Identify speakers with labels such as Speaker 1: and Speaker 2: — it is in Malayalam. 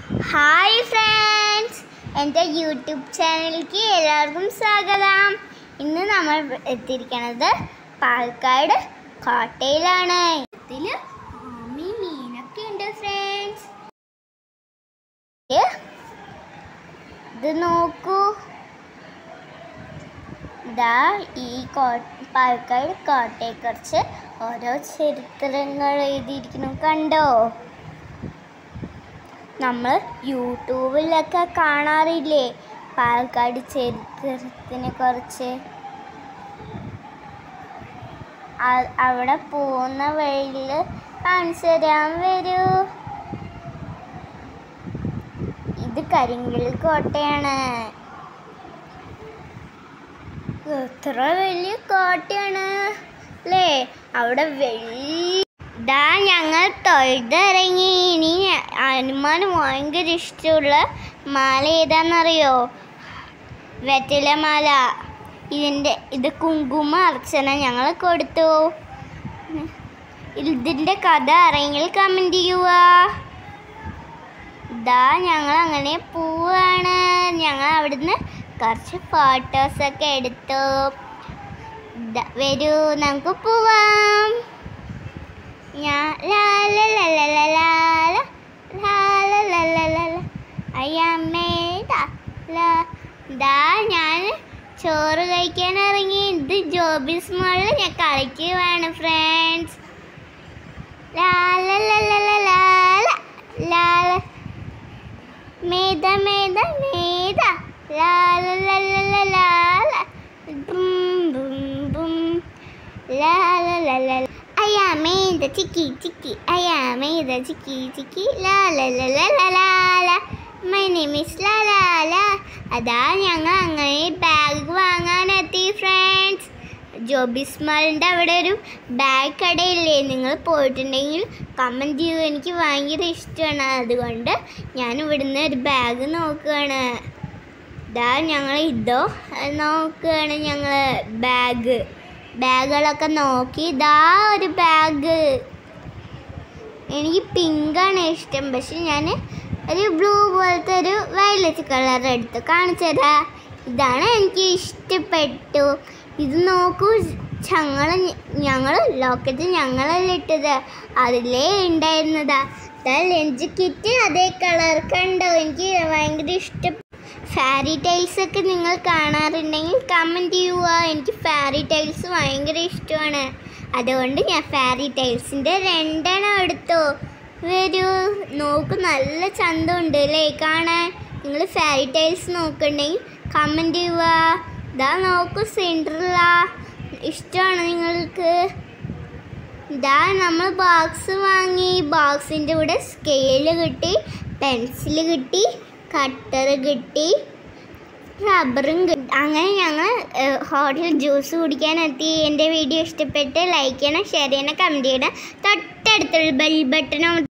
Speaker 1: ഹായ് ഫ്രണ്ട്സ് എൻ്റെ യൂട്യൂബ് ചാനലിലേക്ക് എല്ലാവർക്കും സ്വാഗതം ഇന്ന് നമ്മൾ എത്തിയിരിക്കുന്നത് പാലക്കാട് കോട്ടയിലാണ് ഇതിൽ ആമി മീനൊക്കെ ഉണ്ട് ഫ്രണ്ട്സ് ഇത് നോക്കൂ ഇതാ ഈ കോ പാലക്കാട് കോട്ടയെക്കുറിച്ച് ഓരോ ചരിത്രങ്ങൾ എഴുതിയിരിക്കുന്നു കണ്ടോ നമ്മൾ യൂട്യൂബിലൊക്കെ കാണാറില്ലേ പാലക്കാട് ചരിത്രത്തിനെ കുറിച്ച് അ- അവിടെ പോകുന്ന വഴിയിൽ കാണിച്ചു തരാൻ വരൂ ഇത് കരിങ്കൽ കോട്ടയാണ് എത്ര വലിയ കോട്ടയാണ് അല്ലേ അവിടെ വലിയ ദാ ഞങ്ങൾ തൊഴുതിറങ്ങി ഇനി ഞ- ഹനുമാന് ഭയങ്കര ഇഷ്ടമുള്ള മാല ഏതാണെന്നറിയോ വെറ്റിലമാല ഇതിൻ്റെ ഇത് കുങ്കുമ അർച്ചന ഞങ്ങൾ കൊടുത്തു ഇതിൻ്റെ കഥ അറിയെങ്കിൽ കമൻറ്റ് ചെയ്യുക ദാ ഞങ്ങൾ അങ്ങനെ പോവാണ് ഞങ്ങൾ അവിടുന്ന് കുറച്ച് ഫോട്ടോസൊക്കെ എടുത്തു ദാ വരൂ നമുക്ക് പോവാം ഞാൻ ലാ ലാ ലാ ലാ ലാ ലാ ലാ. ലാ ലാ ലാ ലാ ലാ ലാ. അയ്യമ്മേ ദാ ലാ. ദാ ഞാൻ ചോറ് കഴിക്കാൻ ഇറങ്ങി ഇത് ജോബിസ് മോളിൽ ഞാൻ കളിക്കുവാണ് ഫ്രണ്ട്സ് ലാ ലാ ലാ ലാ ലാ ലാ ലാ. ലാ ലാ. മേധ മേധ മേധ ലാ ലാ ലാ ലാ ലാ ലാ ലാ. ബും ബും ബും ലാ ലാ ലാ ലാ ലാ. അയ്യാ മേധ ചിക്കി ചിക്കി അയ്യാ മേധ ചിക്കി ചിക്കി ലാ ലാ ലാ ലാ ലാ ലാ ലാ മൈ നെയിം ഇസ് ലാ ലാ ലാ അതാ ഞങ്ങൾ അങ്ങനെ ബാഗ് വാങ്ങാനെത്തി ഫ്രണ്ട്സ് ജോബിസ് മാളിൻ്റെ അവിടെ ഒരു ബാഗ് കടയില്ലേ നിങ്ങൾ പോയിട്ടുണ്ടെങ്കിൽ കമൻറ്റ് ചെയ്യൂ എനിക്ക് ഭയങ്കര ഇഷ്ടമാണ് അതുകൊണ്ട് ഞാൻ ഇവിടുന്ന് ഒരു ബാഗ് നോക്കുകയാണ് ഇതാ ഞങ്ങൾ ഇതോ നോക്കുകയാണ് ഞങ്ങൾ ബാഗ് ബാഗുകളൊക്കെ നോക്കി ഇതാ ഒരു ബാഗ് എനിക്ക് പിങ്കാണ് ഇഷ്ടം പക്ഷെ ഞാൻ ഒരു ബ്ലൂ പോലത്തെ ഒരു വയലറ്റ് കളർ എടുത്ത് കാണിച്ചു തരാം ഇതാണ് എനിക്ക് ഇഷ്ടപ്പെട്ടു ഇത് നോക്കൂ ഞങ്ങൾ ഞങ്ങൾ ലോക്കറ്റ് ഞങ്ങളല്ല ഇട്ടത് അതിലേ ഉണ്ടായിരുന്നതാ ദാ ലഞ്ച് കിറ്റ് അതേ കളർ കണ്ടോ എനിക്ക് ഭയങ്കര ഇഷ്ടം ഫാരി ടൈൽസ് ഒക്കെ നിങ്ങൾ കാണാറുണ്ടെങ്കിൽ കമൻറ്റ് ചെയ്യുക എനിക്ക് ഫാരി ടൈൽസ് ഭയങ്കര ഇഷ്ടമാണ് അതുകൊണ്ട് ഞാൻ ഫാരി ടൈൽസിൻ്റെ രണ്ടെണ്ണം എടുത്തു വരൂ നോക്ക് നല്ല ചന്തമുണ്ട് അല്ലേ കാണാൻ നിങ്ങൾ ഫാരി ടൈൽസ് നോക്കുന്നുണ്ടെങ്കിൽ കമൻറ്റ് ചെയ്യുക ഇതാ നോക്കൂ സിൻഡ്രല്ല ഇഷ്ടമാണ് നിങ്ങൾക്ക് ഇതാ നമ്മൾ ബോക്സ് വാങ്ങി ബോക്സിൻ്റെ കൂടെ സ്കെയില് കിട്ടി പെൻസിൽ കിട്ടി കട്ടർ കിട്ടി റബ്ബറും കിട്ടി അങ്ങനെ ഞങ്ങൾ ഹോട്ടൽ ജ്യൂസ് കുടിക്കാനെത്തി എൻ്റെ വീഡിയോ ഇഷ്ടപ്പെട്ട് ലൈക്ക് ചെയ്യണം ഷെയർ ചെയ്യണം കമൻറ്റ് ചെയ്യണം തൊട്ടടുത്തുള്ള ബെൽ ബട്ടൺ